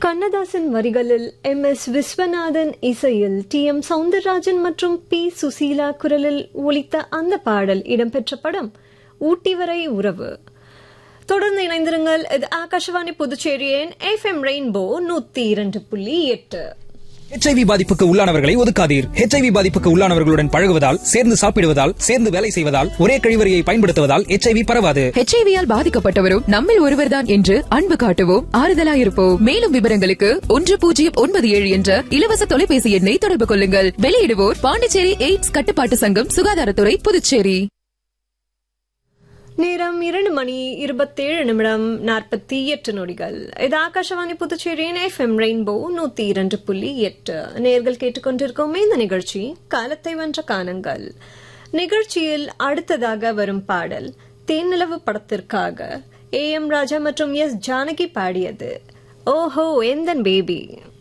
கண்ணதாசன் வரிகளில் M S Viswanathan இசையில் D M Soundararajan மற்றும் பி சுசீலா குரலில் ஒலித்த அந்த பாடல் இடம்பெற்ற படம் ஊட்டி வரை உறவு தொடர்ந்து இணைந்திருங்கள் இது ஆகாஷவாணி புதுச்சேரியின் எஃப் எம் ரெயின்போ நூத்தி இரண்டு புள்ளி எட்டு ஹெச்ஐவி பாதிப்புக்கு உள்ளானவர்களை ஒதுக்காதீர் ஹெச்ஐவி பாதிப்புக்கு உள்ளானவர்களுடன் பழகுவதால் சேர்ந்து சாப்பிடுவதால் சேர்ந்து வேலை செய்வதால் ஒரே கழிவறையை பயன்படுத்துவதால் ஹெச்ஐவி பரவாது ஹெச்ஐவியால் பாதிக்கப்பட்டவரும் நம்மில் ஒருவர்தான் என்று அன்பு காட்டுவோம் ஆறுதலாயிருப்போம் மேலும் விவரங்களுக்கு ஒன்று பூஜ்ஜியம் ஒன்பது ஏழு என்ற இலவச தொலைபேசி எண்ணை தொடர்பு கொள்ளுங்கள் வெளியிடுவோர் பாண்டிச்சேரி எய்ட்ஸ் கட்டுப்பாட்டு சங்கம் சுகாதாரத்துறை புதுச்சேரி நேரம் இரண்டு மணி இருபத்தேழு நிமிடம் நாற்பத்தி எட்டு நொடிகள் இது ஆகாஷவாணி புதுச்சேரியின் எஃப் எம் ரெயின்போ நூத்தி இரண்டு புள்ளி எட்டு நேர்கள் கேட்டுக்கொண்டிருக்கும் இந்த நிகழ்ச்சி காலத்தை வென்ற கானங்கள் நிகழ்ச்சியில் அடுத்ததாக வரும் பாடல் தேனிலவு படத்திற்காக ஏ எம் ராஜா மற்றும் எஸ் ஜானகி பாடியது ஓஹோ எந்தன் பேபி